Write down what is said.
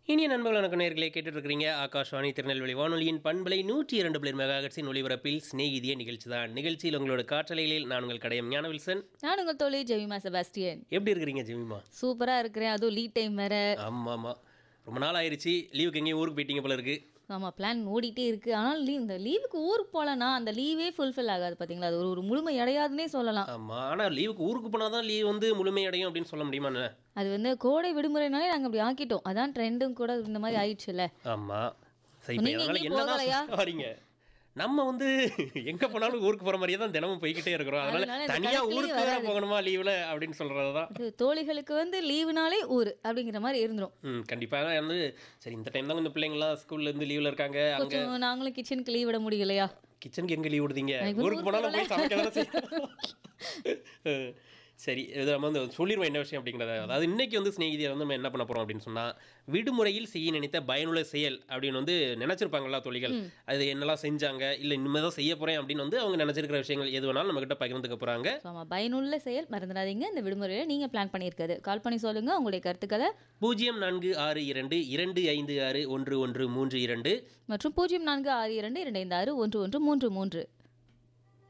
இனிய நண்பர்கள் வணக்கம் நேர்களை கேட்டுட்டு இருக்கிறீங்க ஆகாஷ்வாணி திருநெல்வேலி வானொலியின் பண்பலை நூற்றி இரண்டு பிளர் மெகாகட்ஸின் ஒளிபரப்பில் சிநேகிதிய நிகழ்ச்சி தான் நிகழ்ச்சியில் உங்களோட காற்றலைகளில் நான் உங்கள் கடையம் ஞானவில்சன் நான் உங்கள் தோழி ஜெமிமா செபாஸ்டியன் எப்படி இருக்கிறீங்க ஜெமிமா சூப்பரா இருக்கிறேன் அதுவும் லீட் டைம் வேற ஆமாம் ஆமாம் ரொம்ப நாள் ஆயிருச்சு லீவுக்கு எங்கேயும் ஊருக்கு போயிட்டீங்க போல இருக்கு ஆமா பிளான் ஓடிட்டே இருக்கு ஆனால் லீவ் இந்த லீவுக்கு ஊருக்கு போலனா அந்த லீவே ஃபுல்ஃபில் ஆகாது பாத்தீங்களா அது ஒரு ஒரு முழுமை அடையாதுன்னே சொல்லலாம் ஆமாம் ஆனால் லீவுக்கு ஊருக்கு போனால் தான் லீவ் வந்து முழுமையடையும் அப்படின்னு சொல்ல முடியுமா என்ன? அது வந்து கோடை விடுமுறைனாலே நாங்க அப்படி ஆக்கிட்டோம் அதான் ட்ரெண்டும் கூட இந்த மாதிரி ஆயிடுச்சுல்ல ஆமாம் சரி இப்போ நீங்க அதனால எங்கேயும் என்னதான் போகலையா? சொல்ல வரீங்க நம்ம வந்து எங்க போனாலும் ஊருக்கு போற மாதிரியே தான் தினமும் போய்கிட்டே இருக்கிறோம் அதனால அதனால இந்த தனியா கணக்குலயே ஊருக்கு வேற வராது. போகணுமா லீவ்ல அப்படின்னு சொல்றது தான் இது தோழிகளுக்கு வந்து லீவுனாலே ஊர் அப்படிங்கிற மாதிரி இருந்துரும் ம் கண்டிப்பாக வந்து சரி இந்த டைம் தான் கொஞ்சம் பிள்ளைங்களாம் ஸ்கூல்ல இருந்து லீவ்ல இருக்காங்க அங்க கொஞ்சம் நாங்களும் கிச்சனுக்கு லீவ் விட முடியலையா கிச்சனுக்கு எங்க லீவ் விடுதீங்க எனக்கு ஊருக்கு ஊருக்கு போனாலும் போய் சமைக்க தானே செய்யணும். சரி இது நம்ம வந்து சொல்லிடுவோம் என்ன விஷயம் அப்படிங்கிறத அதாவது இன்னைக்கு வந்து ஸ்நேகிதியை வந்து நம்ம என்ன பண்ண போறோம் அப்படின்னு சொன்னா விடுமுறையில் செய்ய நினைத்த பயனுள்ள செயல் அப்படின்னு வந்து நினைச்சிருப்பாங்களா தொழில்கள் அது என்னெல்லாம் செஞ்சாங்க இல்ல இனிமே தான் செய்ய போறேன் அப்படின்னு வந்து அவங்க நினைச்சிருக்கிற விஷயங்கள் எது வேணாலும் நம்ம கிட்ட பகிர்ந்துக்க போறாங்க ஸோ ஆமாம் பயனுள்ள செயல் மறந்துடாதீங்க இந்த விடுமுறையில் நீங்கள் பிளான் பண்ணியிருக்காது கால் பண்ணி சொல்லுங்க உங்களுடைய கருத்துக்களை பூஜ்ஜியம் நான்கு ஆறு இரண்டு இரண்டு ஐந்து ஆறு ஒன்று ஒன்று மூன்று இரண்டு மற்றும் பூஜ்ஜியம் நான்கு ஆறு இரண்டு இரண்டு ஐந்து ஆறு ஒன்று ஒன்று மூன்று மூன்று